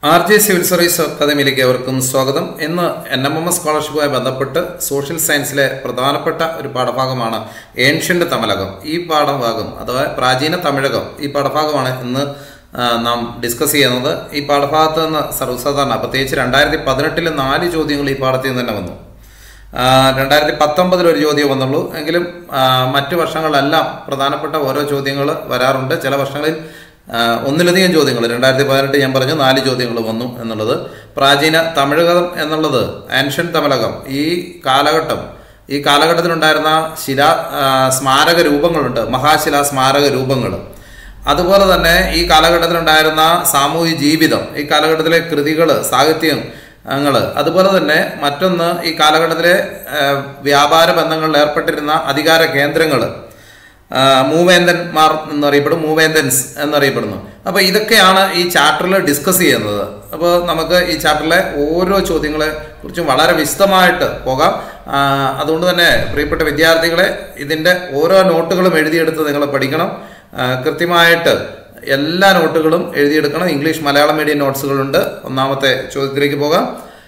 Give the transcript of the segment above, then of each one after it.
R J civil service അക്കാദമിയിലേക്ക് അവർക്കും സ്വാഗതം ഇന്ന് എൻ എം എം എസ് സ്കോളർഷിപ്പുമായി ബന്ധപ്പെട്ട് സോഷ്യൽ സയൻസിലെ പ്രധാനപ്പെട്ട ഒരു പാഠഭാഗമാണ് ഏൻഷ്യന്റ് തമിഴകം ഈ പാഠഭാഗം അഥവാ പ്രാചീന തമിഴകം ഈ പാഠഭാഗമാണ് ഇന്ന് ആ, നാം ഡിസ്കസ് ചെയ്യുന്നത് ഈ പാഠഭാഗത്ത് നിന്ന് സർവ്വസാധാരണ പ്രത്യേകിച്ച് രണ്ടായിരത്തി പതിനെട്ടിലെ നാല് ചോദ്യങ്ങൾ ഈ പാഠത്തിൽ നിന്ന് തന്നെ വന്നു ആ, രണ്ടായിരത്തി പത്തൊമ്പതിൽ ഒരു ചോദ്യം വന്നുള്ളൂ എങ്കിലും ആ, മറ്റു വർഷങ്ങളിലെല്ലാം പ്രധാനപ്പെട്ട ഓരോ ചോദ്യങ്ങൾ വരാറുണ്ട് ചില വർഷങ്ങളിൽ ആ, ഒന്നിലധികം ചോദ്യങ്ങൾ രണ്ടായിരത്തി പതിനെട്ട് ഞാൻ പറഞ്ഞു നാല് ചോദ്യങ്ങൾ വന്നു എന്നുള്ളത് പ്രാചീന തമിഴകം എന്നുള്ളത് ആൻഷ്യൻ തമിഴകം ഈ കാലഘട്ടം ഈ കാലഘട്ടത്തിലുണ്ടായിരുന്ന ശിലാ ആ, സ്മാരക രൂപങ്ങളുണ്ട് മഹാശിലാ സ്മാരക രൂപങ്ങൾ അതുപോലെ തന്നെ ഈ കാലഘട്ടത്തിലുണ്ടായിരുന്ന സാമൂഹ്യ ജീവിതം ഈ കാലഘട്ടത്തിലെ കൃതികൾ സാഹിത്യം ങ്ങള് അതുപോലെ തന്നെ മറ്റൊന്ന് ഈ കാലഘട്ടത്തിലെ ആ, വ്യാപാര ബന്ധങ്ങളിൽ ഏർപ്പെട്ടിരുന്ന അധികാര കേന്ദ്രങ്ങൾ മൂവേന്തന്മാർ എന്നറിയപ്പെടും മൂവേന്തൻസ് എന്നറിയപ്പെടുന്നു അപ്പോൾ ഇതൊക്കെയാണ് ഈ ചാപ്റ്ററിൽ ഡിസ്കസ് ചെയ്യുന്നത് അപ്പോൾ നമുക്ക് ഈ ചാപ്റ്ററിലെ ഓരോ ചോദ്യങ്ങളെ കുറിച്ചും വളരെ വിശദമായിട്ട് പോകാം ആ, അതുകൊണ്ട് തന്നെ പ്രിയപ്പെട്ട വിദ്യാർത്ഥികളെ ഇതിൻ്റെ ഓരോ നോട്ടുകളും എഴുതിയെടുത്ത് നിങ്ങൾ പഠിക്കണം ആ, കൃത്യമായിട്ട് എല്ലാ നോട്ടുകളും എഴുതിയെടുക്കണം ഇംഗ്ലീഷ് മലയാളം മീഡിയം നോട്ട്സുകളുണ്ട് ഒന്നാമത്തെ ചോദ്യത്തിലേക്ക് പോകാം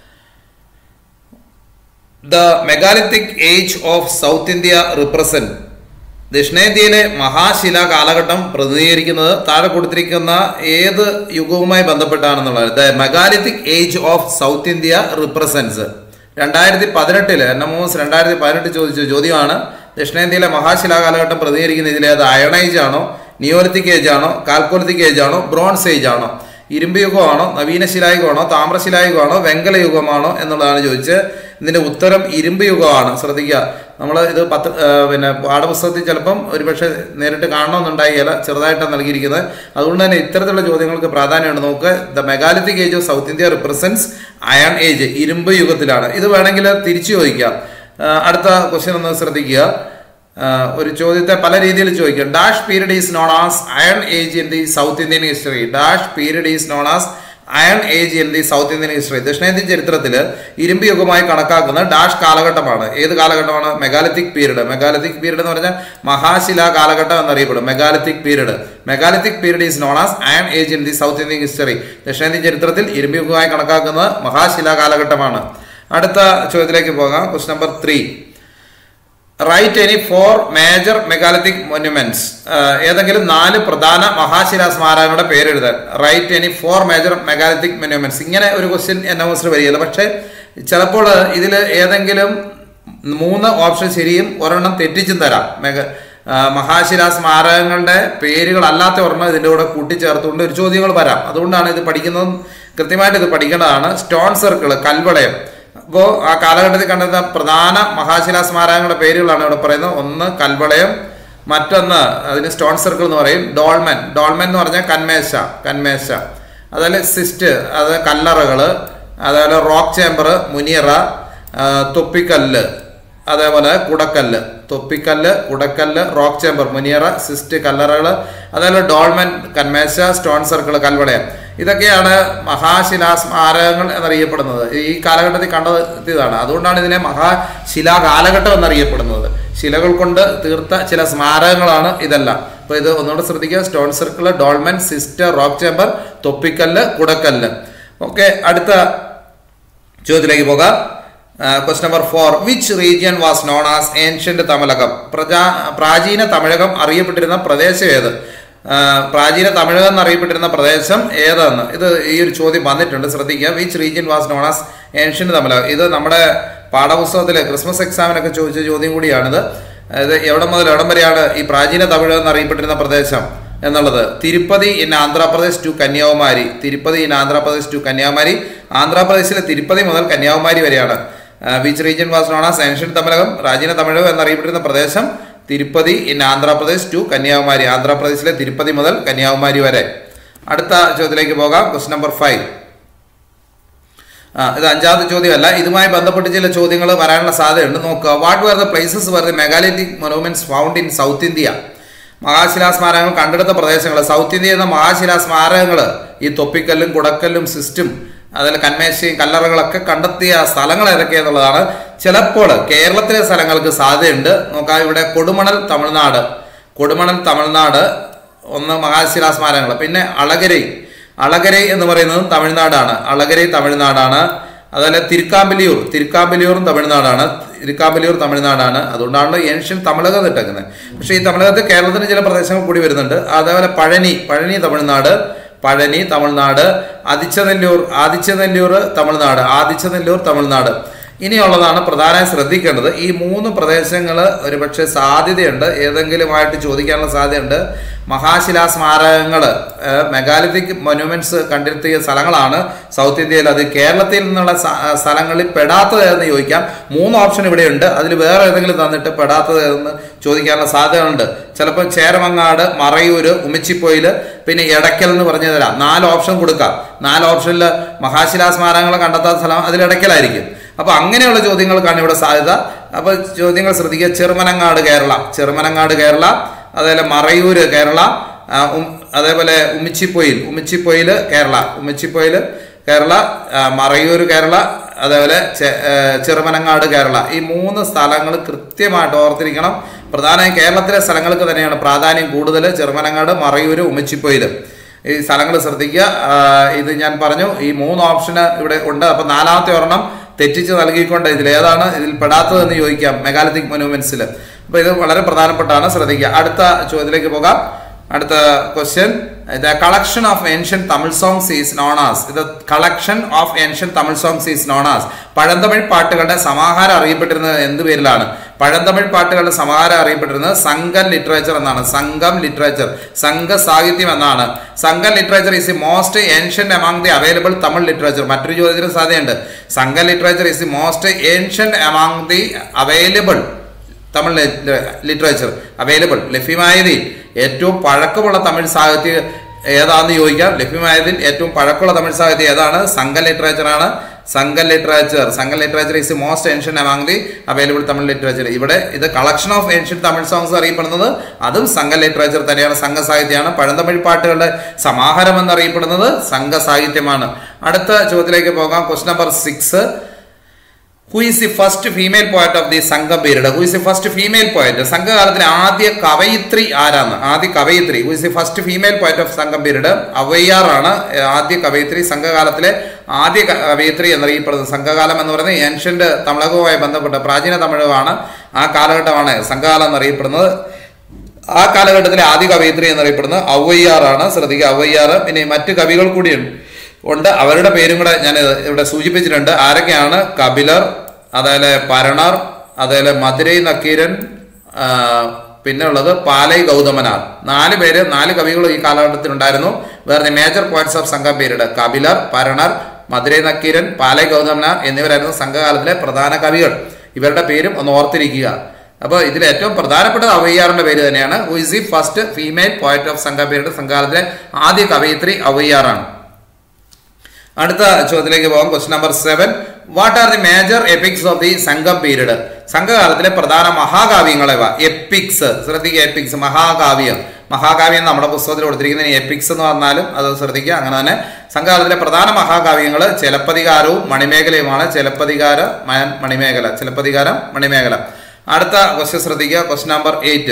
the megalithic age of south India represent ദക്ഷിണേന്ത്യയിലെ മഹാശില കാലഘട്ടം പ്രതിനിധീകരിക്കുന്നത് താഴെ കൊടുത്തിരിക്കുന്ന ഏത് യുഗവുമായി ബന്ധപ്പെട്ടാണെന്നുള്ളത് the megalithic age of south India represents രണ്ടായിരത്തി പതിനെട്ടില് എൻ എം എസ് രണ്ടായിരത്തി പതിനെട്ട് ചോദിച്ച ചോദ്യമാണ് ദക്ഷിണേന്ത്യയിലെ മഹാശിലാ കാലഘട്ടം പ്രതിനിധീകരിക്കുന്ന ഇതിലേത് അയൺ ഏജ് ആണോ നിയോലിത്തിക് ഏജ് ആണോ കാൽക്കോലിത്തിക് ഏജ് ആണോ ബ്രോൺസ് ഏജ് ആണോ ഇരുമ്പ് യുഗമാണോ നവീന ശിലായുഗമാണോ താമ്രശിലായുഗമാണോ വെങ്കല യുഗമാണോ എന്നുള്ളതാണ് ചോദിച്ചത് ഇതിന്റെ ഉത്തരം ഇരുമ്പ് യുഗമാണ് ശ്രദ്ധിക്കുക നമ്മൾ ഇത് പത്ത് ആ, പിന്നെ പാഠപുസ്തകത്തിൽ ചിലപ്പം ഒരുപക്ഷെ നേരിട്ട് കാണണമെന്നുണ്ടായില്ല ചെറുതായിട്ടാണ് നൽകിയിരിക്കുന്നത് അതുകൊണ്ട് തന്നെ ഇത്തരത്തിലുള്ള ചോദ്യങ്ങൾക്ക് പ്രാധാന്യമുണ്ട് നമുക്ക് the megalithic age of south India represents iron age ഇരുമ്പ് യുഗത്തിലാണ് ഇത് വേണമെങ്കിൽ തിരിച്ചു ചോദിക്കാം ആ, അടുത്ത ക്വസ്റ്റ്യൻ ഒന്ന് ശ്രദ്ധിക്കുക ആ, ഒരു ചോദ്യത്തെ പല രീതിയിൽ ചോദിക്കാം dash period is known as iron age in the south Indian history dash period is known as iron age in the south Indian history ദക്ഷിണേന്ത്യൻ ചരിത്രത്തിൽ ഇരുമ്പ് യുഗമായി കണക്കാക്കുന്ന ഡാഷ് കാലഘട്ടമാണ് ഏത് കാലഘട്ടമാണ് മെഗാലിത്തിക് പീരീഡ് മെഗാലിത്തിക് പീരീഡ് എന്ന് പറഞ്ഞാൽ മഹാശില കാലഘട്ടം എന്നറിയപ്പെടും megalithic period megalithic period is known as iron age in the south Indian history ദക്ഷിണേന്ത്യൻ ചരിത്രത്തിൽ ഇരുമ്പ് യുഗമായി കണക്കാക്കുന്നത് മഹാശില കാലഘട്ടമാണ് അടുത്ത ചോദ്യത്തിലേക്ക് പോകാം quest number three write any four major megalithic monuments ഏതെങ്കിലും നാല് പ്രധാന മഹാശിലാ സ്മാരകങ്ങളുടെ പേരെഴുതാൻ write any four major megalithic monuments ഇങ്ങനെ ഒരു ക്വസ്റ്റ്യൻ എൻ എം എസിൽ വരികയില്ല പക്ഷേ ചിലപ്പോൾ ഇതിൽ ഏതെങ്കിലും മൂന്ന് ഓപ്ഷൻ ശരിയും ഒരെണ്ണം തെറ്റിച്ചും തരാം മെഗ ആ, മഹാശിലാ സ്മാരകങ്ങളുടെ പേരുകളല്ലാത്ത ഒരെണ്ണം ഇതിൻ്റെ കൂടെ കൂട്ടിച്ചേർത്തുകൊണ്ട് ഒരു ചോദ്യങ്ങൾ വരാം അതുകൊണ്ടാണ് ഇത് പഠിക്കുന്നത് കൃത്യമായിട്ട് ഇത് പഠിക്കേണ്ടതാണ് സ്റ്റോൺ സർക്കിൾ കൽവളയം അപ്പോൾ ആ കാലഘട്ടത്തിൽ കണ്ടെത്തുന്ന പ്രധാന മഹാശിലാ സ്മാരകങ്ങളുടെ പേരുകളാണ് ഇവിടെ പറയുന്നത് ഒന്ന് കൽവളയം മറ്റൊന്ന് അതിന് സ്റ്റോൺ സർക്കിൾ എന്ന് പറയും ഡോൾമൻ ഡോൾമൻ എന്ന് പറഞ്ഞാൽ കന്മേശ കന്മേശ അതുപോലെ സിസ്റ്റ് അത് കല്ലറകൾ അതേപോലെ റോക്ക് ചേമ്പർ മുനിയറ ആ, തൊപ്പിക്കല്ല് അതേപോലെ കുടക്കല്ല് തൊപ്പിക്കല്ല് കുടക്കല്ല് റോക്ക് ചേമ്പർ മുനിയറ സിസ്റ്റ് കല്ലറകൾ അതേപോലെ ഡോൾമൻ കന്മേശ സ്റ്റോൺ സർക്കിൾ കൽവളയം ഇതൊക്കെയാണ് മഹാശിലാ സ്മാരകങ്ങൾ എന്നറിയപ്പെടുന്നത് ഈ കാലഘട്ടത്തിൽ കണ്ടെത്തിയതാണ് അതുകൊണ്ടാണ് ഇതിനെ മഹാശിലാ കാലഘട്ടം എന്നറിയപ്പെടുന്നത് ശിലകൾ കൊണ്ട് തീർത്ത ചില സ്മാരകങ്ങളാണ് ഇതെല്ലാം അപ്പോൾ ഇത് ഒന്നുകൂടെ ശ്രദ്ധിക്കുക stone circle dolmen cist rock chamber തൊപ്പിക്കല്ല് കുടക്കല്ല് ഓക്കെ അടുത്ത ചോദ്യത്തിലേക്ക് പോകാം quest number four which region was known as ancient Tamilakam പ്രജാ പ്രാചീന തമിഴകം അറിയപ്പെട്ടിരുന്ന പ്രദേശം ഏത് ആ, പ്രാചീന തമിഴകം എന്നറിയപ്പെട്ടിരുന്ന പ്രദേശം ഏതെന്ന് ഇത് ഈ ഒരു ചോദ്യം വന്നിട്ടുണ്ട് ശ്രദ്ധിക്കുക which region was known as ancient Tamilakam ഇത് നമ്മുടെ പാഠപുസ്തകത്തിലെ ക്രിസ്മസ് എക്സാമിനൊക്കെ ചോദിച്ച ചോദ്യം കൂടിയാണിത് ഇത് എവിടെ മുതൽ എവിടം വരെയാണ് ഈ പ്രാചീന തമിഴകം എന്നറിയപ്പെട്ടിരുന്ന പ്രദേശം എന്നുള്ളത് Tirupati in Andhra Pradesh to Kanyakumari Tirupati in Andhra Pradesh to Kanyakumari ആന്ധ്രാപ്രദേശിലെ തിരുപ്പതി മുതൽ കന്യാകുമാരി വരെയാണ് which region was known as ancient Tamilakam പ്രാചീന തമിഴകം എന്നറിയപ്പെടുന്ന പ്രദേശം തിരുപ്പതി ഇൻ ആന്ധ്രാപ്രദേശ് ടു കന്യാകുമാരി ആന്ധ്രാപ്രദേശിലെ തിരുപ്പതി മുതൽ കന്യാകുമാരി വരെ അടുത്ത ചോദ്യത്തിലേക്ക് പോകാം ക്വസ്റ്റ് നമ്പർ ഫൈവ് ആ ഇത് അഞ്ചാമത്തെ ചോദ്യമല്ല ഇതുമായി ബന്ധപ്പെട്ട് ചില ചോദ്യങ്ങൾ വരാനുള്ള സാധ്യതയുണ്ട് നോക്കുക what where the places where the megalithic monuments found in south India മഹാശിലാ സ്മാരകങ്ങൾ കണ്ടെടുത്ത പ്രദേശങ്ങൾ സൗത്ത് ഇന്ത്യ എന്ന മഹാശിലാ സ്മാരകങ്ങൾ ഈ തൊപ്പിക്കല്ലും കുടക്കല്ലും സിസ്റ്റും അതിൽ കന്മേശയും കല്ലറകളൊക്കെ കണ്ടെത്തിയ സ്ഥലങ്ങൾ ഏതൊക്കെയെന്നുള്ളതാണ് ചിലപ്പോൾ കേരളത്തിലെ സ്ഥലങ്ങൾക്ക് സാധ്യതയുണ്ട് നോക്കാം ഇവിടെ കൊടുമണൽ തമിഴ്നാട് കൊടുമണൽ തമിഴ്നാട് ഒന്ന് മഹാശിലാ സ്മാരകങ്ങൾ പിന്നെ അളഗരി അളകരൈ എന്ന് പറയുന്നതും തമിഴ്നാടാണ് അളകരൈ തമിഴ്നാടാണ് അതുപോലെ തിരുക്കാമ്പലിയൂർ തിരുക്കാമ്പലിയൂറും തമിഴ്നാടാണ് തിരുക്കാമ്പലിയൂർ തമിഴ്നാടാണ് അതുകൊണ്ടാണ് ഏഷ്യൻ തമിഴകം ഇട്ടേക്കുന്നത് പക്ഷേ ഈ തമിഴകത്ത് കേരളത്തിന് ചില പ്രദേശങ്ങൾ കൂടി വരുന്നുണ്ട് അതേപോലെ പഴനി പഴനി തമിഴ്നാട് പഴനി തമിഴ്നാട് ആദിച്ചനെല്ലൂർ ആദിച്ചനെല്ലൂർ തമിഴ്നാട് ആദിച്ചനെല്ലൂർ തമിഴ്നാട് ഇനിയുള്ളതാണ് പ്രധാനമായി ശ്രദ്ധിക്കേണ്ടത് ഈ മൂന്ന് പ്രദേശങ്ങൾ ഒരുപക്ഷെ സാധ്യതയുണ്ട് ഏതെങ്കിലുമായിട്ട് ചോദിക്കാനുള്ള സാധ്യതയുണ്ട് മഹാശിലാ സ്മാരകങ്ങൾ മെഗാലിത്തിക് മൊന്യൂമെന്റ്സ് കണ്ടെത്തിയ സ്ഥലങ്ങളാണ് സൗത്ത് ഇന്ത്യയിൽ അത് കേരളത്തിൽ നിന്നുള്ള സ- സ്ഥലങ്ങളിൽ പെടാത്തത് ഏതെന്ന് ചോദിക്കാം മൂന്ന് ഓപ്ഷൻ ഇവിടെയുണ്ട് അതിൽ വേറെ ഏതെങ്കിലും തന്നിട്ട് പെടാത്തത് ഏതെന്ന് ചോദിക്കാനുള്ള സാധ്യതയുണ്ട് ചിലപ്പോൾ ചേരമങ്ങാട് മറയൂര് ഉമിച്ചിപ്പൊയില് പിന്നെ എടയ്ക്കൽ എന്ന് പറഞ്ഞു തരാം നാല് ഓപ്ഷൻ കൊടുക്കാം നാല് ഓപ്ഷനിൽ മഹാശിലാ സ്മാരകങ്ങൾ കണ്ടെത്താത്ത സ്ഥലം അതിൽ എടയ്ക്കലായിരിക്കും അപ്പൊ അങ്ങനെയുള്ള ചോദ്യങ്ങൾക്കാണ് ഇവിടെ സാധ്യത അപ്പൊ ചോദ്യങ്ങൾ ശ്രദ്ധിക്കുക ചെറുമനങ്ങാട് കേരള ചെറുമനങ്ങാട് കേരള അതേപോലെ മറയൂര് കേരള ആ, ഉം- അതേപോലെ ഉമിച്ചിപ്പൊയിൽ ഉമിച്ചിപ്പൊയിൽ കേരള ഉമിച്ചിപ്പൊയിൽ കേരള ആ, മറയൂർ കേരള അതേപോലെ ചെ- ഏ, ചെറുമനങ്ങാട് കേരള ഈ മൂന്ന് സ്ഥലങ്ങൾ കൃത്യമായിട്ട് ഓർത്തിരിക്കണം പ്രധാനമായും കേരളത്തിലെ സ്ഥലങ്ങൾക്ക് തന്നെയാണ് പ്രാധാന്യം കൂടുതൽ ചെറുമനങ്ങാട് മറയൂർ ഉമിച്ചിപ്പൊയിൽ ഈ സ്ഥലങ്ങൾ ശ്രദ്ധിക്കുക ആ, ഇത് ഞാൻ പറഞ്ഞു ഈ മൂന്ന് ഓപ്ഷന് ഇവിടെ ഉണ്ട് അപ്പൊ നാലാമത്തെ ഒരെണ്ണം തെറ്റിച്ച് നൽകിക്കൊണ്ട് ഇതിൽ ഏതാണ് ഇതിൽ പെടാത്തതെന്ന് ചോദിക്കാം മെഗാലിത്തിക് മൊന്യൂമെന്റ്സിൽ അപ്പൊ ഇത് വളരെ പ്രധാനപ്പെട്ടാണ് ശ്രദ്ധിക്കുക അടുത്ത ചോദ്യത്തിലേക്ക് പോകാം അടുത്ത question the collection of ancient Tamil songs is known as ഇത് collection of ancient Tamil songs is known as പഴന്തമിഴ് പാട്ടുകളുടെ സമാഹാരം അറിയപ്പെട്ടിരുന്നത് എന്ത് പേരിലാണ് പഴന്തമിഴ് പാട്ടുകളുടെ സമാഹാരം അറിയപ്പെട്ടിരുന്നത് സംഘം ലിറ്ററേച്ചർ എന്നാണ് സംഘം ലിറ്ററേച്ചർ സംഘ സാഹിത്യം എന്നാണ് Sangam literature is the most ancient among the available Tamil literature മറ്റൊരു ചോദ്യത്തിന് സാധ്യതയുണ്ട് Sangam literature is the most ancient among the available Tamil literature available ലഭ്യമായതിൽ ഏറ്റവും പഴക്കമുള്ള തമിഴ് സാഹിത്യം ഏതാണെന്ന് ചോദിക്കാം ലഭ്യമായതിൽ ഏറ്റവും പഴക്കമുള്ള തമിഴ് സാഹിത്യം ഏതാണ് സംഘം ലിറ്ററേച്ചർ ആണ് Sangam literature Sangam literature is most ancient among the available Tamil literature ഇവിടെ ഇത് collection of ancient Tamil songs അറിയപ്പെടുന്നത് അതും സംഘം ലിറ്ററേച്ചർ തന്നെയാണ് സംഘ സാഹിത്യമാണ് പഴന്തമിഴ് പാട്ടുകളുടെ സമാഹാരം എന്നറിയപ്പെടുന്നത് സംഘ സാഹിത്യമാണ് അടുത്ത ചോദ്യത്തിലേക്ക് പോകാം quest number six who is the first female poet of the Sangam period who is the first female poet സംഘകാലത്തിലെ ആദ്യ കവയിത്രി ആരാന്ന് ആദ്യ കവയിത്രി who is the first female poet of Sangam period Avvaiyar ആണ് ഏർ, ആദ്യ കവയിത്രി സംഘകാലത്തിലെ ആദ്യ ക- കവയിത്രി എന്നറിയപ്പെടുന്നത് സംഘകാലം എന്ന് പറയുന്നത് ഏൻഷ്യന്റ് തമിഴകവുമായി ബന്ധപ്പെട്ട പ്രാചീന തമിഴകമാണ് ആ കാലഘട്ടമാണ് സംഘകാലം എന്നറിയപ്പെടുന്നത് ആ കാലഘട്ടത്തിലെ ആദ്യ കവയിത്രി എന്നറിയപ്പെടുന്നത് ഔവയ്യാറാണ് ശ്രദ്ധിക്കുക ഔവയ്യാറ് പിന്നെ മറ്റ് കവികൾ കൂടിയുണ്ട് ഉണ്ട് അവരുടെ പേരും കൂടെ ഞാൻ ഇവിടെ സൂചിപ്പിച്ചിട്ടുണ്ട് ആരൊക്കെയാണ് കപിലർ അതേപോലെ പരണർ അതേപോലെ മധുരൈ നക്കീരൻ ആ, പിന്നെ ഉള്ളത് പാലൈ ഗൗതമനാർ നാല് പേര് നാല് കവികൾ ഈ കാലഘട്ടത്തിൽ ഉണ്ടായിരുന്നു വേറെ major points of Sangam period Kapilar Paranar Madurai Nakkeeran Palai Gauthamanar എന്നിവരായിരുന്നു സംഘകാലത്തിലെ പ്രധാന കവികൾ ഇവരുടെ പേരും ഒന്ന് ഓർത്തിരിക്കുക അപ്പോൾ ഇതിൽ ഏറ്റവും പ്രധാനപ്പെട്ടത് അവയ്യാറിന്റെ പേര് തന്നെയാണ് who is the first female poet of Sangha period സംഘകാലത്തിലെ ആദ്യ കവയിത്രി അവയ്യാറാണ് അടുത്ത ചോദ്യത്തിലേക്ക് പോകാം question number seven what are the major epics of the Sangam period സംഘകാലത്തിലെ പ്രധാന മഹാകാവ്യങ്ങൾ ഇവ എപ്പിക്സ് ശ്രദ്ധിക്കുക എപ്പിക്സ് മഹാകാവ്യം മഹാകാവ്യം നമ്മുടെ പുസ്തകത്തിൽ കൊടുത്തിരിക്കുന്ന എപ്പിക്സ് എന്ന് പറഞ്ഞാലും അത് ശ്രദ്ധിക്കുക അങ്ങനെ തന്നെ സംഘകാലത്തിലെ പ്രധാന മഹാകാവ്യങ്ങൾ ചിലപ്പതികാരവും മണിമേഖലയുമാണ് ചിലപ്പതികാര മ- മണിമേഖല ചിലപ്പതികാരം മണിമേഖല അടുത്ത ക്വസ്റ്റ്യൻ ശ്രദ്ധിക്കുക question number eight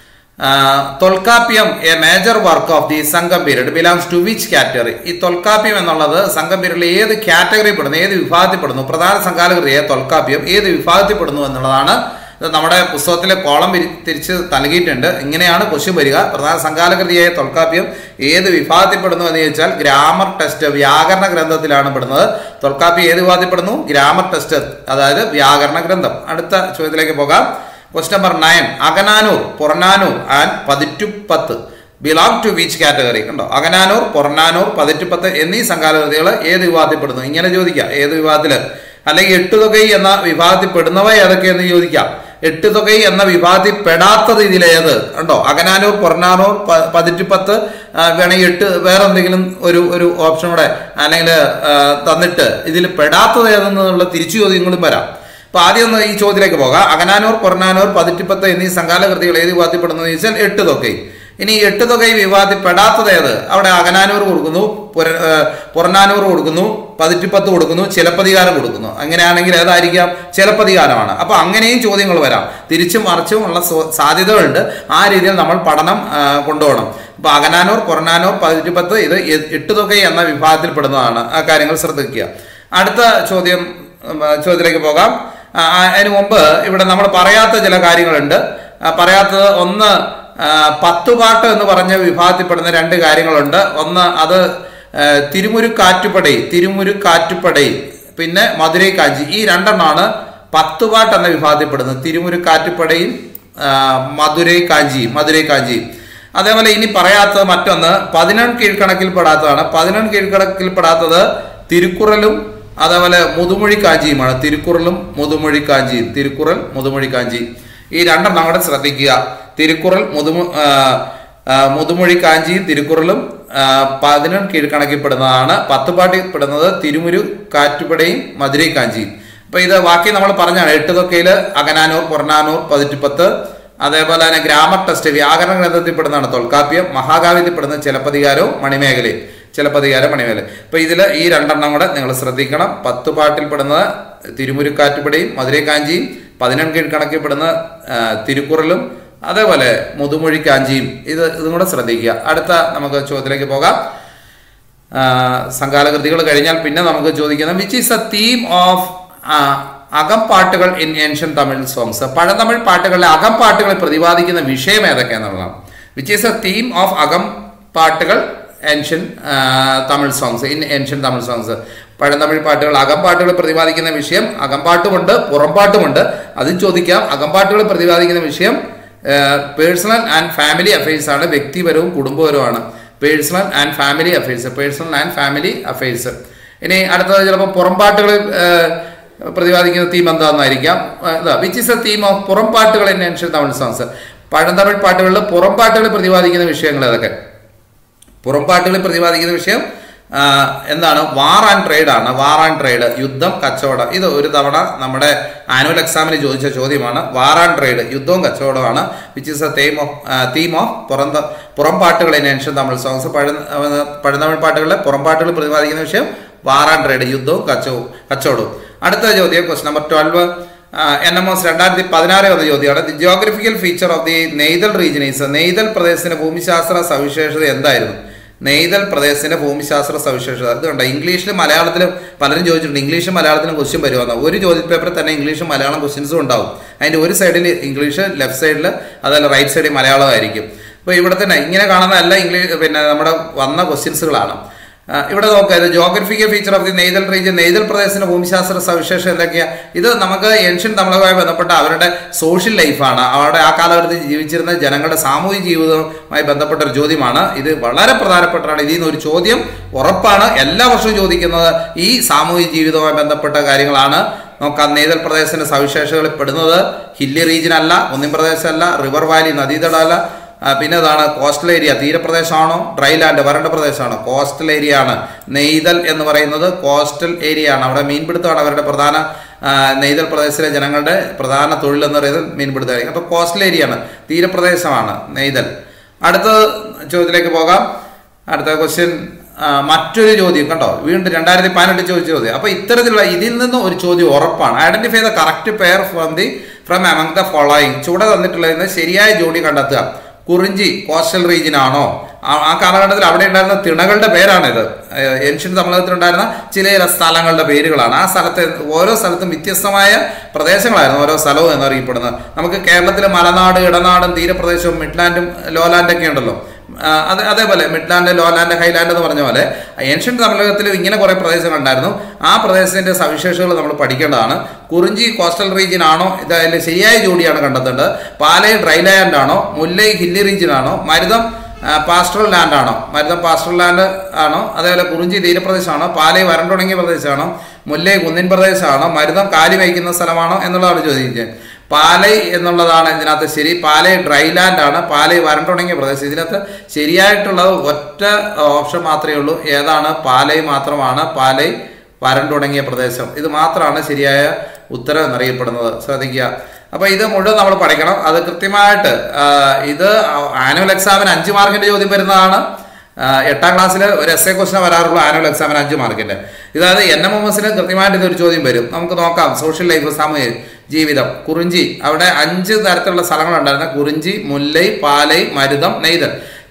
Tolkappiyam a major work of the Sangam period belongs to which category ഈ തൊൽക്കാപ്യം എന്നുള്ളത് സംഘം പീരീഡിൽ ഏത് കാറ്റഗറി പെടുന്നു ഏത് വിഭാഗത്തിൽ പെടുന്നു പ്രധാന സംഘാലകൃതിയെ തൊൽക്കാപ്യം ഏത് വിഭാഗത്തിൽ പെടുന്നു എന്നുള്ളതാണ് ഇത് നമ്മുടെ പുസ്തകത്തിലെ കോളം വിരി- തിരിച്ച് നൽകിയിട്ടുണ്ട് ഇങ്ങനെയാണ് ക്വസ്റ്റ്യൻ വരിക പ്രധാന സംഘാലകൃതിയായ തൊൽക്കാപ്യം ഏത് വിഭാഗത്തിൽ പെടുന്നു എന്ന് ചോദിച്ചാൽ ഗ്രാമർ ടെസ്റ്റ് വ്യാകരണ ഗ്രന്ഥത്തിലാണ് പെടുന്നത് തൊൽക്കാപ്യം ഏത് വിഭാഗത്തിൽ പെടുന്നു ഗ്രാമർ ടെസ്റ്റ് അതായത് വ്യാകരണ ഗ്രന്ഥം അടുത്ത ചോദ്യത്തിലേക്ക് പോകാം quest number nine Akananuru Purananuru and Pathittuppattu belong to which category കണ്ടോ അകനാനൂർ പുറനാനൂർ പതിറ്റുപത്ത് എന്നീ സംഘാലകൃതികൾ ഏത് വിഭാഗത്തിൽപ്പെടുന്നു ഇങ്ങനെ ചോദിക്കാം ഏത് വിഭാഗത്തിൽ അല്ലെങ്കിൽ എട്ടുതുകൈ എന്ന വിഭാഗത്തിൽ പെടുന്നവ ഏതൊക്കെയെന്ന് ചോദിക്കാം എട്ടുതുകൈ എന്ന വിഭാഗത്തിൽ പെടാത്തത് ഇതിലേത് കണ്ടോ അകനാനൂർ പുറനാനൂർ പ- പതിറ്റുപത്ത് ആ, വേണമെങ്കിൽ എട്ട് വേറെ എന്തെങ്കിലും ഒരു ഒരു ഓപ്ഷൻ കൂടെ അല്ലെങ്കിൽ ആ, തന്നിട്ട് ഇതിൽ പെടാത്തത് ഏതെന്നുള്ള തിരിച്ചു ചോദ്യങ്ങളും വരാം അപ്പൊ ആദ്യം ഒന്ന് ഈ ചോദ്യത്തിലേക്ക് പോകാം അകനാനൂർ പുറനാനൂർ പതിറ്റിപ്പത്ത് എന്നീ സംഘാലകൃതികൾ ഏത് വിഭാഗത്തിൽപ്പെടുന്നു എന്ന് ചോദിച്ചാൽ എട്ട് തൊകൈ ഇനി എട്ട് തൊകൈ വിവാദത്തിൽ പെടാത്തത് ഏത് അവിടെ അകനാനൂർ കൊടുക്കുന്നു പുര ഏർ പുറനാനൂർ കൊടുക്കുന്നു പതിറ്റിപ്പത്ത് കൊടുക്കുന്നു ചിലപ്പതികാരം കൊടുക്കുന്നു അങ്ങനെയാണെങ്കിൽ ഏതായിരിക്കാം ചിലപ്പതികാരമാണ് അപ്പൊ അങ്ങനെയും ചോദ്യങ്ങൾ വരാം തിരിച്ചും മറിച്ചും ഉള്ള സ്വ- സാധ്യതകളുണ്ട് ആ രീതിയിൽ നമ്മൾ പഠനം ആ, കൊണ്ടുപോകണം അപ്പൊ അകനാനൂർ പുറനാനൂർ പതിറ്റുപത്ത് ഇത് എ- എട്ടുതുകൈ എന്ന വിഭാഗത്തിൽപ്പെടുന്നതാണ് ആ കാര്യങ്ങൾ ശ്രദ്ധിക്കുക അടുത്ത ചോദ്യം ഉം, ചോദ്യത്തിലേക്ക് പോകാം ആ, ആ, അതിനു മുമ്പ് ഇവിടെ നമ്മൾ പറയാത്ത ചില കാര്യങ്ങളുണ്ട് ആ, പറയാത്തത് ഒന്ന് ആ, പത്തുപാട്ട് എന്ന് പറഞ്ഞ വിഭാഗത്തിൽപ്പെടുന്ന രണ്ട് കാര്യങ്ങളുണ്ട് ഒന്ന് അത് ആ, തിരുമുരുക്കാറ്റുപടൈ തിരുമുരുക്കാറ്റുപടൈ പിന്നെ മധുരൈ കാഞ്ചി ഈ രണ്ടെണ്ണമാണ് പത്തുപാട്ട് എന്ന വിഭാഗത്തിൽപ്പെടുന്നത് തിരുമുരുക്കാറ്റുപടയും ആ, മധുരൈ കാഞ്ചിയും മധുരൈ കാഞ്ചിയും അതേപോലെ ഇനി പറയാത്തത് മറ്റൊന്ന് പതിനെൺ കീഴ്ക്കണക്കിൽ പെടാത്തതാണ് പതിനെൺ കീഴ്ക്കണക്കിൽ പെടാത്തത് തിരുക്കുറലും അതേപോലെ മുതുമൊഴി കാഞ്ചിയുമാണ് തിരുക്കുറലും മുതുമൊഴി കാഞ്ചിയും തിരുക്കുറൽ മുതുമൊഴി കാഞ്ചി ഈ രണ്ടെണ്ണം കൂടെ ശ്രദ്ധിക്കുക തിരുക്കുറൽ മുതുമു ആ, ആ, മുതുമൊഴി കാഞ്ചിയും തിരുക്കുറലും ആ, പതിനെൺ കീഴ്ക്കണക്കിൽപ്പെടുന്നതാണ് പത്തുപാട്ടിൽ പെടുന്നത് തിരുമുരു കാറ്റുപടയും മധുരൈ കാഞ്ചിയും അപ്പൊ ഇത് ബാക്കി നമ്മൾ പറഞ്ഞാണ് എട്ടുതൊക്കയില് അകനാനൂർ പുറനാനൂർ പതിറ്റുപത്ത് അതേപോലെ തന്നെ ഗ്രാമർ ടെസ്റ്റ് വ്യാകരണ ഗ്രന്ഥത്തിൽ പെടുന്നതാണ് തൊൽക്കാപ്യം മഹാകാവ്യത്തിൽ പെടുന്ന ചിലപ്പതികാരവും മണിമേഖലയും ചിലപ്പതികാരം മണിമേഖല അപ്പൊ ഇതിൽ ഈ രണ്ടെണ്ണം കൂടെ നിങ്ങൾ ശ്രദ്ധിക്കണം പത്ത് പാട്ടിൽ പെടുന്നത് തിരുമുരുക്കാറ്റുപടിയും മധുരൈ കാഞ്ചിയും പതിനെൺ കീഴ്ക്കണക്കിൽ പെടുന്ന ആ, തിരുക്കുറലും അതേപോലെ മുതുമൊഴി കാഞ്ചിയും ഇത് ഇതും കൂടെ ശ്രദ്ധിക്കുക അടുത്ത നമുക്ക് ചോദ്യത്തിലേക്ക് പോകാം ആ, സംഘാലകൃതികൾ കഴിഞ്ഞാൽ പിന്നെ നമുക്ക് ചോദിക്കുന്നത് which is a theme of അകംപാട്ടുകൾ ഇൻ ഏൻഷ്യൻ തമിഴ് സോങ്സ് പഴതമിഴ് പാട്ടുകളിലെ അകംപാട്ടുകളെ പ്രതിപാദിക്കുന്ന വിഷയം ഏതൊക്കെയാണെന്നുള്ളതാണ് which is a theme of അകം പാട്ടുകൾ ancient Tamil songs in ancient Tamil songs പഴന്തമിഴ് പാട്ടുകൾ അകംപാട്ടുകൾ പ്രതിപാദിക്കുന്ന വിഷയം അകംപാട്ടുമുണ്ട് പുറംപാട്ടുമുണ്ട് അതും ചോദിക്കാം അകംപാട്ടുകൾ പ്രതിപാദിക്കുന്ന വിഷയം പേഴ്സണൽ ആൻഡ് ഫാമിലി അഫയേഴ്സ് ആണ് വ്യക്തിപരവും കുടുംബപരവുമാണ് personal and family affairs personal and family affairs ഇനി അടുത്തത് ചിലപ്പോൾ പുറംപാട്ടുകളിൽ ഏഹ്, പ്രതിപാദിക്കുന്ന തീം എന്താണെന്നായിരിക്കാം which is a theme of പുറംപാട്ടുകൾ ഇൻ ഏൻഷ്യൻ തമിഴ് സോങ്സ് പഴന്തമിഴ് പാട്ടുകളിൽ പുറംപാട്ടുകളിൽ പ്രതിപാദിക്കുന്ന വിഷയങ്ങൾ ഏതൊക്കെ പുറംപാട്ടുകളിൽ പ്രതിപാദിക്കുന്ന വിഷയം ആ, എന്താണ് വാർ ആൻഡ് ട്രേഡ് ആണ് വാർ ആൻഡ് ട്രേഡ് യുദ്ധം കച്ചവടം ഇത് ഒരു തവണ നമ്മുടെ ആനുവൽ എക്സാമിന് ചോദിച്ച ചോദ്യമാണ് വാർ ആൻഡ് ട്രേഡ് യുദ്ധവും കച്ചവടമാണ് which is a theme of theme of പുറം പുറംപാട്ടുകൾ ഇൻ ഏൻഷ്യൻ തമിഴ് സോങ്സ് പഴ പഴന്തമിഴ് പാട്ടുകളിലെ പുറംപാട്ടുകൾ പ്രതിപാദിക്കുന്ന വിഷയം വാർ ആൻഡ് ട്രേഡ് യുദ്ധവും കച്ചവവും കച്ചവടവും അടുത്ത ചോദ്യം quest number twelve N M S രണ്ടായിരത്തി പതിനാറ് വന്ന ചോദ്യമാണ് the geographical feature of the Neithal region is Neithal പ്രദേശത്തിന്റെ ഭൂമിശാസ്ത്ര സവിശേഷത എന്തായിരുന്നു നെയ്തൽ പ്രദേശത്തിന്റെ ഭൂമിശാസ്ത്ര സവിശേഷത അത് കണ്ട ഇംഗ്ലീഷിലും മലയാളത്തിലും പലരും ചോദിച്ചിട്ടുണ്ട് ഇംഗ്ലീഷും മലയാളത്തിലും ക്വസ്റ്റ്യൻ വരുമെന്ന് ഒരു ചോദ്യ പേപ്പറിൽ തന്നെ ഇംഗ്ലീഷും മലയാളം ക്വസ്റ്റ്യൻസും ഉണ്ടാവും അതിന്റെ ഒരു സൈഡിൽ ഇംഗ്ലീഷ് ലെഫ്റ്റ് സൈഡിൽ അതല്ല റൈറ്റ് സൈഡിൽ മലയാളമായിരിക്കും അപ്പോൾ ഇവിടെ തന്നെ ഇങ്ങനെ കാണുന്ന എല്ലാ ഇംഗ്ലീഷ് പിന്നെ നമ്മുടെ വന്ന ക്വസ്റ്റ്യൻസുകളാണ് ആ, ഇവിടെ നോക്കുക ഇത് geographical feature of the Neithal region Neithal പ്രദേശത്തിന്റെ ഭൂമിശാസ്ത്ര സവിശേഷത എന്തൊക്കെയാ ഇത് നമുക്ക് ഏൻഷ്യൻ തമിഴകവുമായി ബന്ധപ്പെട്ട അവരുടെ സോഷ്യൽ ലൈഫാണ് അവിടെ ആ കാലഘട്ടത്തിൽ ജീവിച്ചിരുന്ന ജനങ്ങളുടെ സാമൂഹിക ജീവിതവുമായി ബന്ധപ്പെട്ട ഒരു ചോദ്യമാണ് ഇത് വളരെ പ്രധാനപ്പെട്ടതാണ് ഇതിൽ നിന്ന് ഒരു ചോദ്യം ഉറപ്പാണ് എല്ലാ വർഷവും ചോദിക്കുന്നത് ഈ സാമൂഹിക ജീവിതവുമായി ബന്ധപ്പെട്ട കാര്യങ്ങളാണ് നോക്കാം നെയ്തൽ പ്രദേശത്തിന്റെ സവിശേഷതകളിൽ പെടുന്നത് ഹില്ലി റീജിയൻ അല്ല ഒന്നിൻ പ്രദേശമല്ല റിവർ വാലി നദീതടമല്ല ആ, പിന്നെ ഇതാണ് കോസ്റ്റൽ ഏരിയ തീരപ്രദേശമാണോ ഡ്രൈ ലാൻഡ് വരണ്ട പ്രദേശമാണോ കോസ്റ്റൽ ഏരിയ ആണ് നെയ്തൽ എന്ന് പറയുന്നത് കോസ്റ്റൽ ഏരിയ ആണ് അവിടെ മീൻപിടുത്തമാണ് അവരുടെ പ്രധാന ആ, നെയ്തൽ പ്രദേശത്തിലെ ജനങ്ങളുടെ പ്രധാന തൊഴിൽ എന്ന് പറയുന്നത് മീൻപിടുത്തമായിരിക്കും അപ്പോൾ കോസ്റ്റൽ ഏരിയ ആണ് തീരപ്രദേശമാണ് നെയ്തൽ അടുത്ത ചോദ്യത്തിലേക്ക് പോകാം അടുത്ത ക്വസ്റ്റ്യൻ മറ്റൊരു ചോദ്യം കണ്ടോ വീണ്ടും രണ്ടായിരത്തി പതിനെട്ട് ചോദിച്ച ചോദ്യം അപ്പൊ ഇത്തരത്തിലുള്ള ഇതിൽ നിന്ന് ഒരു ചോദ്യം ഉറപ്പാണ് identify the correct pair from the from among the following ചുവടെ തന്നിട്ടുള്ളതിന് ശരിയായ ജോഡി കണ്ടെത്തുക കുറിഞ്ചി കോസ്റ്റൽ റീജിയൻ ആണോ ആ- ആ കാലഘട്ടത്തിൽ അവിടെ ഉണ്ടായിരുന്ന തിണകളുടെ പേരാണിത് ഏൻഷ്യൻ തമിഴകത്തിലുണ്ടായിരുന്ന ചില ചില സ്ഥലങ്ങളുടെ പേരുകളാണ് ആ സ്ഥലത്തെ ഓരോ സ്ഥലത്തും വ്യത്യസ്തമായ പ്രദേശങ്ങളായിരുന്നു ഓരോ സ്ഥലവും എന്നറിയപ്പെടുന്നത് നമുക്ക് കേരളത്തിലെ മലനാട് ഇടനാടും തീരപ്രദേശവും മിഡ്ലാൻഡും ലോലാൻഡൊക്കെ ഉണ്ടല്ലോ ആ, അത് അതേപോലെ മിഡ്ലാൻഡ് ലോലാൻഡ് ഹൈലാൻഡ് എന്ന് പറഞ്ഞ പോലെ ഏൻഷ്യൻ തമിഴകത്തിൽ ഇങ്ങനെ കുറേ പ്രദേശങ്ങൾ ഉണ്ടായിരുന്നു ആ പ്രദേശത്തിന്റെ സവിശേഷതകൾ നമ്മൾ പഠിക്കേണ്ടതാണ് കുറിഞ്ചി കോസ്റ്റൽ റീജിയൻ ആണോ ഇത് അതിന്റെ ശരിയായ ജോഡിയാണ് കണ്ടെത്തേണ്ടത് പാലൈ ഡ്രൈ ലാൻഡ് ആണോ മുല്ലൈ ഹില്ലി റീജിയൻ ആണോ മരുതം പാസ്റ്ററൽ ലാൻഡ് ആണോ മരുതം പാസ്റ്ററൽ ലാൻഡ് ആണോ അതേപോലെ കുറിഞ്ചി തീരപ്രദേശമാണോ പാലൈ വരണ്ടുണങ്ങിയ പ്രദേശമാണോ മുല്ലൈ കുന്നിൻ പ്രദേശമാണോ മരുതം കാലി വയ്ക്കുന്ന സ്ഥലമാണോ എന്നുള്ളതാണ് ചോദിച്ചത് പാലൈ എന്നുള്ളതാണ് ഇതിനകത്ത് ശരി പാലൈ ഡ്രൈ ലാൻഡ് ആണ് പാലൈ വരണ്ടുണങ്ങിയ പ്രദേശം ഇതിനകത്ത് ശരിയായിട്ടുള്ളത് ഒറ്റ ഓപ്ഷൻ മാത്രമേ ഉള്ളൂ ഏതാണ് പാലൈ മാത്രമാണ് പാലൈ വരണ്ടുണങ്ങിയ പ്രദേശം ഇത് മാത്രമാണ് ശരിയായ ഉത്തരം എന്നറിയപ്പെടുന്നത് ശ്രദ്ധിക്കുക അപ്പൊ ഇത് മുഴുവൻ നമ്മൾ പഠിക്കണം അത് കൃത്യമായിട്ട് ആ, ഇത് ആനുവൽ എക്സാമിന് അഞ്ച് മാർക്കിന്റെ ചോദ്യം വരുന്നതാണ് ആ, എട്ടാം ക്ലാസ്സിൽ ഒരു എസ് എ ക്വസ്റ്റിന് വരാറുള്ള ആനുവൽ എക്സാമിന് അഞ്ച് മാർക്കിന്റെ ഇതായത് എൻ എം എം എസിന് കൃത്യമായിട്ട് ഇതൊരു ചോദ്യം വരും നമുക്ക് നോക്കാം സോഷ്യൽ ലൈഫ് സാമൂഹിക ജീവിതം കുറിഞ്ചി അവിടെ അഞ്ച് തരത്തിലുള്ള സ്ഥലങ്ങളുണ്ടായിരുന്ന കുറിഞ്ചി മുല്ലൈ പാലൈ മരുതം നെയ്തൽ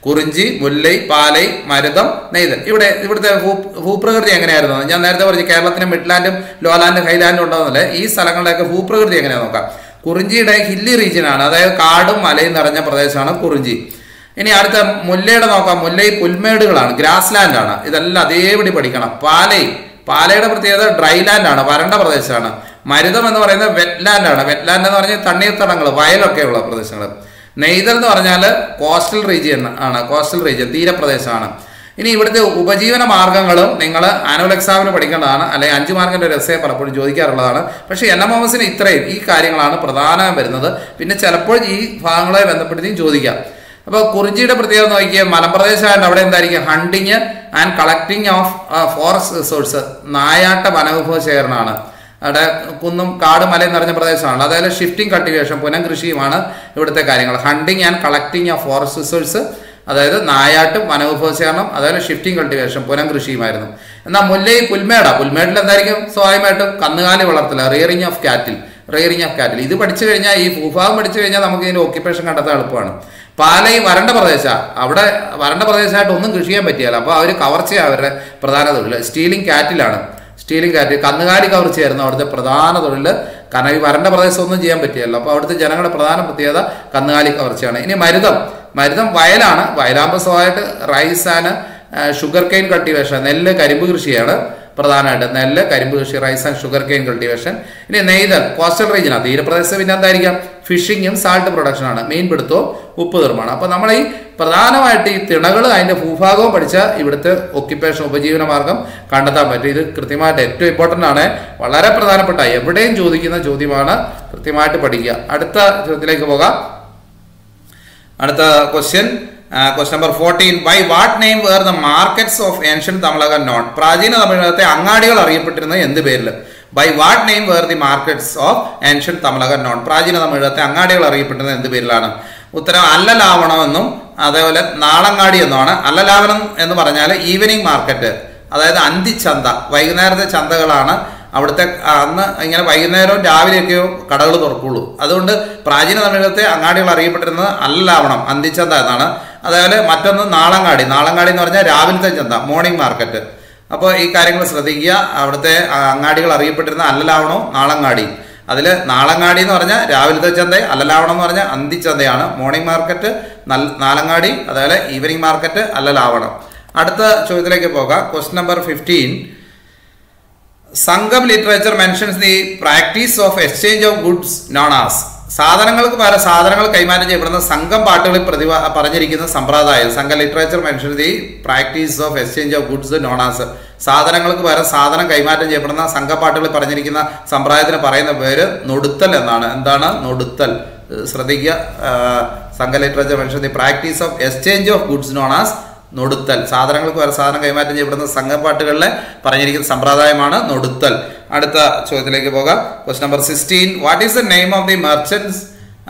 കുറിഞ്ചി മുല്ലൈ പാലൈ മരുതം നെയ്തൽ ഇവിടെ ഇവിടുത്തെ ഭൂ ഭൂപ്രകൃതി എങ്ങനെയായിരുന്നു ഞാൻ നേരത്തെ പറഞ്ഞു കേരളത്തിന് മിഡ്ലാൻഡും ലോലാൻഡും ഹൈലാൻഡും ഉണ്ടാകുന്നില്ല ഈ സ്ഥലങ്ങളുടെയൊക്കെ ഭൂപ്രകൃതി എങ്ങനെയാണെന്ന് നോക്കാം കുറിഞ്ചിയുടെ ഹില്ലി റീജിയൻ ആണ് അതായത് കാടും മലയും നിറഞ്ഞ പ്രദേശമാണ് കുറിഞ്ചി ഇനി അടുത്ത മുല്ലയുടെ നോക്കാം മുല്ലൈ പുൽമേടുകളാണ് ഗ്രാസ് ലാൻഡ് ആണ് ഇതെല്ലാം അതേപടി പഠിക്കണം പാലൈ പാലയുടെ പ്രത്യേകത ഡ്രൈ ലാൻഡ് ആണ് വരണ്ട പ്രദേശമാണ് മരുതം എന്ന് പറയുന്നത് വെറ്റ് ലാൻഡ് ആണ് വെറ്റ് ലാൻഡ് എന്ന് പറഞ്ഞാൽ തണ്ണീർത്തടങ്ങൾ വയലൊക്കെ ഉള്ള പ്രദേശങ്ങൾ നെയ്തൽ എന്ന് പറഞ്ഞാൽ കോസ്റ്റൽ റീജിയൻ ആണ് കോസ്റ്റൽ റീജിയൻ തീരപ്രദേശമാണ് ഇനി ഇവിടുത്തെ ഉപജീവന മാർഗങ്ങളും നിങ്ങൾ ആനുവൽ എക്സാമിന് പഠിക്കേണ്ടതാണ് അല്ലെങ്കിൽ അഞ്ച് മാർക്കിൻ്റെ ഒരു എസ്സേ പലപ്പോഴും ചോദിക്കാറുള്ളതാണ് പക്ഷേ എൻ എം എസിന് ഇത്രയും ഈ കാര്യങ്ങളാണ് പ്രധാനമായും വരുന്നത് പിന്നെ ചിലപ്പോൾ ഈ ഭാഗങ്ങളെ ബന്ധപ്പെടുത്തിയും ചോദിക്കാം അപ്പോൾ കുറിഞ്ചിയുടെ പ്രത്യേകത നോക്കിയാൽ മലമ്പ്രദേശമായിട്ട് അവിടെ എന്തായിരിക്കും hunting and collecting of forest resource നായാട്ട വനവിഭവ ശേഖരണമാണ് അവിടെ കുന്നും കാട് മലയും നിറഞ്ഞ പ്രദേശമാണ് അതായത് ഷിഫ്റ്റിംഗ് കൾട്ടിവേഷൻ പുനംകൃഷിയുമാണ് ഇവിടുത്തെ കാര്യങ്ങൾ hunting and collecting of forest resource അതായത് നായാട്ടും വനവിഭവ ശേഖരണം അതായത് ഷിഫ്റ്റിംഗ് കൾട്ടിവേഷൻ പുനംകൃഷിയുമായിരുന്നു എന്നാൽ മുല്ലൈ പുൽമേട പുൽമേടിൽ എന്തായിരിക്കും സ്വാഭാവികമായിട്ടും കന്നുകാലി വളർത്തൽ rearing of cattle rearing of cattle ഇത് പഠിച്ചു കഴിഞ്ഞാൽ ഈ ഭൂഭാഗം പഠിച്ചു കഴിഞ്ഞാൽ നമുക്ക് ഇതിന്റെ ഓക്യുപ്പേഷൻ കണ്ടെത്താൻ എളുപ്പമാണ് പാലൈ വരണ്ട പ്രദേശമാണ് അവിടെ വരണ്ട പ്രദേശമായിട്ട് ഒന്നും കൃഷി ചെയ്യാൻ പറ്റിയല്ല അപ്പോൾ അവർ കവർച്ചയാണ് അവരുടെ പ്രധാന തൊഴിൽ സ്റ്റീലിംഗ് കാറ്റിലാണ് സ്റ്റീലിംഗ് കാറ്റ് കന്നുകാലി കവർച്ചയായിരുന്നു അവിടുത്തെ പ്രധാന തൊഴിൽ കാരണം ഈ വരണ്ട പ്രദേശം ഒന്നും ചെയ്യാൻ പറ്റിയല്ലോ അപ്പോൾ അവിടുത്തെ ജനങ്ങളുടെ പ്രധാന പ്രത്യേകത കന്നുകാലി കവർച്ചയാണ് ഇനി മരുതം മരുതം വയലാണ് വയലാകുമ്പോൾ സ്വാഭാവികമായിട്ട് rice and sugar cane cultivation നെല്ല് കരിമ്പ് കൃഷിയാണ് പ്രധാനമായിട്ട് നെല്ല് കരിമ്പ് കൃഷി rice and sugar cane cultivation ഇനി നെയ്തൽ കോസ്റ്റൽ റീജിയനാണ് തീരപ്രദേശം പിന്നെ എന്തായിരിക്കാം ഫിഷിങ്ങും സാൾട്ട് പ്രൊഡക്ഷനാണ് മീൻ പിടുത്തവും ഉപ്പ് നിർമ്മാണം അപ്പോൾ നമ്മൾ ഈ പ്രധാനമായിട്ട് ഈ തിണകൾ അതിൻ്റെ ഭൂഭാഗവും പഠിച്ച ഇവിടുത്തെ ഒക്യുപ്പേഷൻ ഉപജീവന മാർഗം കണ്ടെത്താൻ പറ്റും ഇത് കൃത്യമായിട്ട് ഏറ്റവും ഇമ്പോർട്ടൻ്റ് ആണ് വളരെ പ്രധാനപ്പെട്ട എവിടെയും ചോദിക്കുന്ന ചോദ്യമാണ് കൃത്യമായിട്ട് പഠിക്കുക അടുത്ത ചോദ്യത്തിലേക്ക് പോകാം അടുത്ത question question number fourteen by what name were the markets of ancient Tamilaka known പ്രാചീന തമിഴകത്തെ അങ്ങാടികൾ അറിയപ്പെട്ടിരുന്നത് എന്ത് പേരിൽ by what name were the markets of ancient Tamilaka known പ്രാചീന തമിഴകത്തെ അങ്ങാടികൾ അറിയപ്പെട്ടിരുന്നത് എന്ത് പേരിലാണ് ഉത്തരം അല്ലലാവണം എന്നും അതേപോലെ നാളങ്ങാടി എന്നുമാണ് അല്ലലാവണം എന്ന് പറഞ്ഞാൽ ഈവനിങ് മാർക്കറ്റ് അതായത് അന്തിച്ചന്ത വൈകുന്നേരത്തെ ചന്തകളാണ് അവിടുത്തെ അന്ന് ഇങ്ങനെ വൈകുന്നേരവും രാവിലെയൊക്കെയോ കടകൾ തുറക്കുള്ളൂ അതുകൊണ്ട് പ്രാചീന തമിഴകത്തെ അങ്ങാടികൾ അറിയപ്പെട്ടിരുന്നത് അല്ലാവണം അന്തിച്ചന്ത എന്നാണ് അതേപോലെ മറ്റൊന്ന് നാളങ്ങാടി നാളങ്ങാടി എന്ന് പറഞ്ഞാൽ രാവിലത്തെ ചന്ത മോർണിംഗ് മാർക്കറ്റ് അപ്പോൾ ഈ കാര്യങ്ങൾ ശ്രദ്ധിക്കുക അവിടുത്തെ അങ്ങാടികൾ അറിയപ്പെട്ടിരുന്ന അല്ലലാവണോ നാളങ്ങാടി അതിൽ നാളങ്ങാടി എന്ന് പറഞ്ഞാൽ രാവിലത്തെ ചന്ത അല്ലലാവണം എന്ന് പറഞ്ഞാൽ അന്തിച്ചന്തയാണ് മോർണിംഗ് മാർക്കറ്റ് നൽ നാളങ്ങാടി അതേപോലെ ഈവനിങ് മാർക്കറ്റ് അല്ലലാവണം അടുത്ത ചോദ്യത്തിലേക്ക് പോകാം question number fifteen Sangam literature mentions the practice of exchange of goods known as സാധനങ്ങൾക്ക് പകരം സാധനങ്ങൾ കൈമാറ്റം ചെയ്യപ്പെടുന്ന സംഘം പാട്ടുകളിൽ പ്രതിഭ പറഞ്ഞിരിക്കുന്ന സമ്പ്രദായം Sangha literature mention the practice of exchange of goods known as സാധനങ്ങൾക്ക് പകരം സാധനം കൈമാറ്റം ചെയ്യപ്പെടുന്ന സംഘപ്പാട്ടുകളിൽ പറഞ്ഞിരിക്കുന്ന സമ്പ്രദായത്തിന് പറയുന്ന പേര് നൊടുത്തൽ എന്നാണ് എന്താണ് നൊടുത്തൽ ശ്രദ്ധിക്കുക Sangha literature mention the practice of exchange of goods known as നൊടുത്തൽ സാധനങ്ങൾക്ക് വരെ സാധനം കൈമാറ്റം ചെയ്യപ്പെടുന്ന സംഘപ്പാട്ടുകളിലെ പറഞ്ഞിരിക്കുന്ന സമ്പ്രദായമാണ് നൊടുത്തൽ അടുത്ത ചോദ്യത്തിലേക്ക് പോകാം quest number sixteen what is the name of the merchants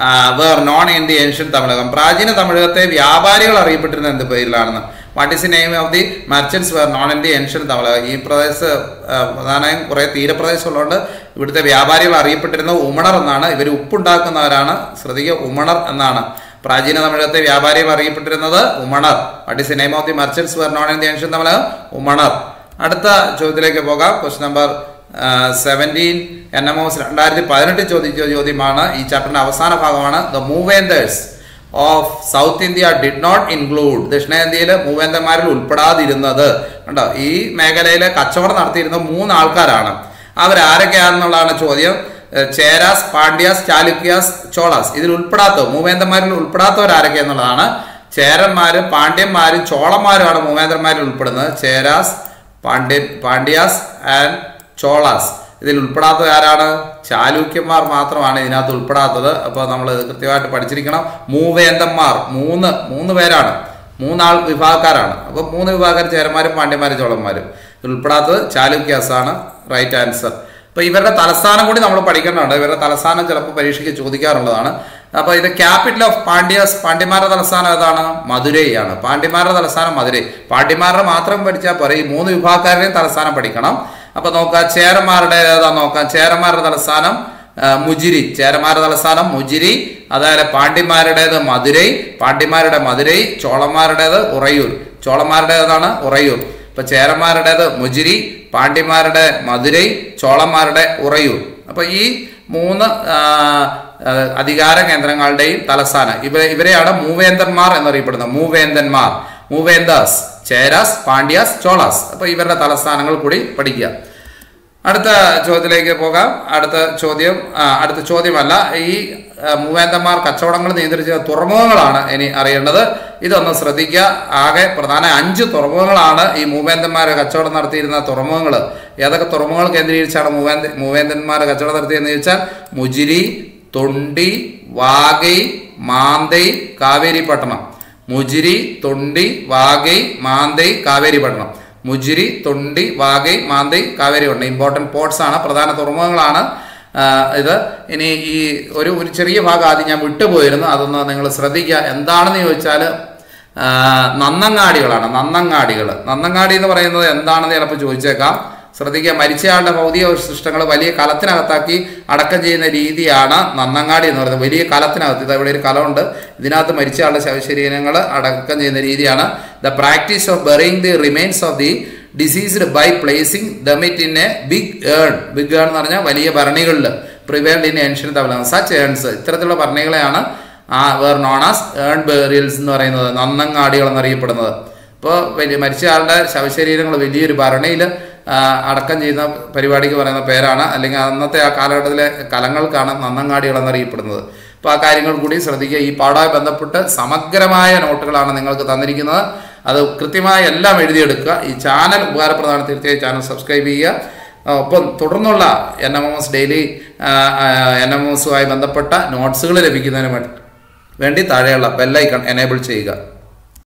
were known in the ancient Tamilakam പ്രാചീന തമിഴകത്തെ വ്യാപാരികൾ അറിയപ്പെട്ടിരുന്ന എന്ത് പേരിലാണെന്ന് what is the name of the merchants were known in the ancient Tamilakam ഈ പ്രദേശത്ത് പ്രധാനമായും കുറേ തീരപ്രദേശം ഉള്ളതുകൊണ്ട് ഇവിടുത്തെ വ്യാപാരികൾ അറിയപ്പെട്ടിരുന്ന ഉമണർ എന്നാണ് ഇവർ ഉപ്പുണ്ടാക്കുന്നവരാണ് ശ്രദ്ധിക്കുക ഉമണർ എന്നാണ് പ്രാചീന തമിഴകത്തെ വ്യാപാരികൾ അറിയപ്പെട്ടിരുന്നത് ഉമണർ what is name of the merchants were known in the ancient Tamilakam ഉമണർ അടുത്ത ചോദ്യത്തിലേക്ക് പോകാം quest number seventeen N M S രണ്ടായിരത്തി പതിനെട്ട് ചോദിച്ച ചോദ്യമാണ് ഈ ചാപ്റ്ററിന്റെ അവസാന ഭാഗമാണ് the Moovendars of south India did not include ദക്ഷിണേന്ത്യയിലെ മൂവേന്തന്മാരിൽ ഉൾപ്പെടാതിരുന്നത് കണ്ടോ ഈ മേഖലയിൽ കച്ചവടം നടത്തിയിരുന്ന മൂന്ന് ആൾക്കാരാണ് അവരാരൊക്കെയാണെന്നുള്ളതാണ് ചോദ്യം ചേരാസ് പാണ്ഡ്യാസ് ചാലുക്യാസ് ചോളാസ് ഇതിൽ ഉൾപ്പെടാത്ത മൂവേന്തന്മാരിൽ ഉൾപ്പെടാത്തവർ ആരൊക്കെ എന്നുള്ളതാണ് ചേരന്മാരും പാണ്ഡ്യന്മാരും ചോളന്മാരുമാണ് മൂവേന്തന്മാരിൽ ഉൾപ്പെടുന്നത് ചേരാസ് പാണ്ഡ്യൻ പാണ്ഡ്യാസ് ആൻഡ് ചോളാസ് ഇതിൽ ഉൾപ്പെടാത്തത് ആരാണ് ചാലൂക്യന്മാർ മാത്രമാണ് ഇതിനകത്ത് ഉൾപ്പെടാത്തത് അപ്പോൾ നമ്മൾ ഇത് കൃത്യമായിട്ട് പഠിച്ചിരിക്കണം മൂവേന്തന്മാർ മൂന്ന് മൂന്ന് പേരാണ് മൂന്നാൾ വിഭാഗക്കാരാണ് അപ്പോൾ മൂന്ന് വിഭാഗക്കാർ ചേരന്മാരും പാണ്ഡ്യന്മാരും ചോളന്മാരും ഇതിൽ ഉൾപ്പെടാത്തത് ചാലൂക്യാസ് ആണ് റൈറ്റ് ആൻസർ അപ്പോൾ ഇവരുടെ തലസ്ഥാനം കൂടി നമ്മൾ പഠിക്കേണ്ടതുണ്ട് ഇവരുടെ തലസ്ഥാനം ചിലപ്പോൾ പരീക്ഷയ്ക്ക് ചോദിക്കാറുള്ളതാണ് അപ്പോൾ ഇത് ക്യാപിറ്റൽ ഓഫ് പാണ്ഡ്യാസ് പാണ്ഡ്യന്മാരുടെ തലസ്ഥാനം ഏതാണ് മധുരൈയാണ് പാണ്ഡ്യന്മാരുടെ തലസ്ഥാനം മധുരൈ പാണ്ഡ്യന്മാരുടെ മാത്രം പഠിച്ചാൽ പോരെ ഈ മൂന്ന് വിഭാഗക്കാരുടെയും തലസ്ഥാനം പഠിക്കണം അപ്പോൾ നോക്കാം ചേരന്മാരുടെ ഏതാ നോക്കാം ചേരന്മാരുടെ തലസ്ഥാനം ആ, മുജിരി ചേരമാരുടെ തലസ്ഥാനം മുജിരി അതുപോലെ പാണ്ഡ്യന്മാരുടേത് മധുരൈ പാണ്ഡ്യന്മാരുടെ മധുരൈ ചോളന്മാരുടേത് ഉറയൂർ ചോളന്മാരുടേതാണ് ഉറയൂർ ഇപ്പൊ ചേരന്മാരുടേത് മുജിരി പാണ്ഡ്യന്മാരുടെ മധുരൈ ചോളന്മാരുടെ ഉറയൂർ അപ്പൊ ഈ മൂന്ന് ആ, ആ, അധികാര കേന്ദ്രങ്ങളുടെയും തലസ്ഥാനം ഇവ ഇവരെയാണ് മൂവേന്ദന്മാർ എന്നറിയപ്പെടുന്നത് മൂവേന്ദന്മാർ മൂവേന്ദാസ് ചേരാസ് പാണ്ഡ്യാസ് ചോളാസ് അപ്പൊ ഇവരുടെ തലസ്ഥാനങ്ങൾ കൂടി പഠിക്കുക അടുത്ത ചോദ്യത്തിലേക്ക് പോകാം അടുത്ത ചോദ്യം ആ, അടുത്ത ചോദ്യമല്ല ഈ ആ, മൂവേന്തന്മാർ കച്ചവടങ്ങൾ നിയന്ത്രിച്ച തുറമുഖങ്ങളാണ് ഇനി അറിയേണ്ടത് ഇതൊന്ന് ശ്രദ്ധിക്കുക ആകെ പ്രധാന അഞ്ച് തുറമുഖങ്ങളാണ് ഈ മൂവേന്തന്മാർ കച്ചവടം നടത്തിയിരുന്ന തുറമുഖങ്ങൾ ഏതൊക്കെ തുറമുഖങ്ങൾ കേന്ദ്രീകരിച്ചാണ് മൂവേന്ത മൂവേന്തന്മാർ കച്ചവടം നടത്തിയതെന്ന് ചോദിച്ചാൽ മുജിരി തൊണ്ടി വാഗൈ മാന്തൈ കാവേരിപ്പട്ടണം മുജിരി തൊണ്ടി വാഗൈ മാന്തൈ കാവേരിപ്പട്ടണം മുജിരി തൊണ്ടി വാഗൈ മാന്തൈ കാവേരിപ്പട്ടണം ഇമ്പോർട്ടൻറ്റ് പോർട്സ് ആണ് പ്രധാന തുറമുഖങ്ങളാണ് ആ, ഇത് ഇനി ഈ ഒരു ഒരു ചെറിയ ഭാഗം ആദ്യം ഞാൻ വിട്ടുപോയിരുന്നു അതൊന്ന് നിങ്ങൾ ശ്രദ്ധിക്കുക എന്താണെന്ന് ചോദിച്ചാൽ ആ, നന്നങ്ങാടികളാണ് നന്നങ്ങാടികൾ നന്നങ്ങാടി എന്ന് പറയുന്നത് എന്താണെന്ന് ചിലപ്പോൾ ചോദിച്ചേക്കാം ശ്രദ്ധിക്കുക മരിച്ചയാളുടെ ഭൗതിക അവശിഷ്ടങ്ങൾ വലിയ കലത്തിനകത്താക്കി അടക്കം ചെയ്യുന്ന രീതിയാണ് നന്നങ്ങാടി എന്ന് പറയുന്നത് വലിയ കലത്തിനകത്ത് ഇത് ഇവിടെ ഒരു കലമുണ്ട് ഇതിനകത്ത് മരിച്ചയാളുടെ ശവശരീരങ്ങൾ അടക്കം ചെയ്യുന്ന രീതിയാണ് the practice of burying the remains of the deceased by placing them it in a big urn big urn എന്ന് പറഞ്ഞാൽ വലിയ ഭരണികളിൽ preserved in ancient Tamil such urns ഇത്തരത്തിലുള്ള ഭരണികളെയാണ് ആ were known as urn burials എന്ന് പറയുന്നത് നന്നങ്ങാടികൾ എന്നറിയപ്പെടുന്നത് ഇപ്പോൾ വലിയ മരിച്ച ആളുടെ ശവശരീരങ്ങൾ വലിയൊരു ഭരണിയിൽ അടക്കം ചെയ്യുന്ന പരിപാടിക്ക് പറയുന്ന പേരാണ് അല്ലെങ്കിൽ അന്നത്തെ ആ കാലഘട്ടത്തിലെ കലങ്ങൾക്കാണ് നന്നങ്ങാടികൾ എന്നറിയപ്പെടുന്നത് അപ്പോൾ ആ കാര്യങ്ങൾ കൂടി ശ്രദ്ധിക്കുക ഈ പാഠവുമായി ബന്ധപ്പെട്ട് സമഗ്രമായ നോട്ടുകളാണ് നിങ്ങൾക്ക് തന്നിരിക്കുന്നത് അത് കൃത്യമായി എല്ലാം എഴുതിയെടുക്കുക ഈ ചാനൽ ഉപകാരപ്രദമാണ് തീർച്ചയായും ചാനൽ സബ്സ്ക്രൈബ് ചെയ്യുക ആ, ഒപ്പം തുടർന്നുള്ള N M M S daily N M M എസുമായി ബന്ധപ്പെട്ട നോട്ട്സുകൾ ലഭിക്കുന്നതിന് വേണ്ടി വേണ്ടി താഴെയുള്ള ബെല്ലൈക്കൺ എനേബിൾ ചെയ്യുക